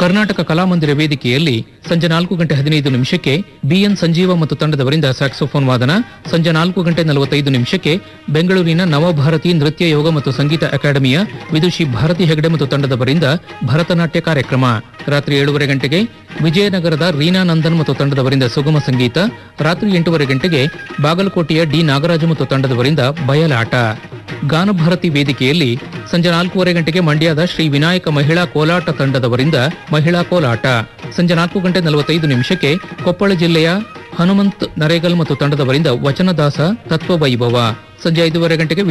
ಕರ್ನಾಟಕ ಕಲಾಮಂದಿರ ವೇದಿಕೆಯಲ್ಲಿ ಸಂಜೆ ನಾಲ್ಕು ಗಂಟೆ ಹದಿನೈದು ನಿಮಿಷಕ್ಕೆ ಬಿಎನ್ ಸಂಜೀವ ಮತ್ತು ತಂಡದವರಿಂದ ಸ್ಯಾಕ್ಸೋಫೋನ್ ವಾದನ ಸಂಜೆ ನಾಲ್ಕು ಗಂಟೆ ನಲವತ್ತೈದು ನಿಮಿಷಕ್ಕೆ ಬೆಂಗಳೂರಿನ ನವಭಾರತಿ ನೃತ್ಯ ಯೋಗ ಮತ್ತು ಸಂಗೀತ ಅಕಾಡೆಮಿಯ ವಿದುಷಿ ಭಾರತಿ ಹೆಗಡೆ ಮತ್ತು ತಂಡದವರಿಂದ ಭರತನಾಟ್ಯ ಕಾರ್ಯಕ್ರಮ ರಾತ್ರಿ ಏಳುವರೆ ಗಂಟೆಗೆ ವಿಜಯನಗರದ ರೀನಾ ನಂದನ್ ಮತ್ತು ತಂಡದವರಿಂದ ಸುಗಮ ಸಂಗೀತ ರಾತ್ರಿ ಎಂಟೂವರೆ ಗಂಟೆಗೆ ಬಾಗಲಕೋಟೆಯ ಡಿ ನಾಗರಾಜು ಮತ್ತು ತಂಡದವರಿಂದ ಬಯಲಾಟ ಗಾನಭಾರತಿ ವೇದಿಕೆಯಲ್ಲಿ ಸಂಜೆ ನಾಲ್ಕೂವರೆ ಗಂಟೆಗೆ ಮಂಡ್ಯದ ಶ್ರೀ ವಿನಾಯಕ ಮಹಿಳಾ ಕೋಲಾಟ ತಂಡದವರಿಂದ ಮಹಿಳಾ ಕೋಲಾಟ ಸಂಜೆ ನಾಲ್ಕು ಗಂಟೆ ನಲವತ್ತೈದು ನಿಮಿಷಕ್ಕೆ ಕೊಪ್ಪಳ ಜಿಲ್ಲೆಯ ಹನುಮಂತ್ ನರೇಗಲ್ ಮತ್ತು ತಂಡದವರಿಂದ ವಚನದಾಸ ತತ್ವವೈಭವ ಸಂಜೆ ಐದೂವರೆ ಗಂಟೆಗೆ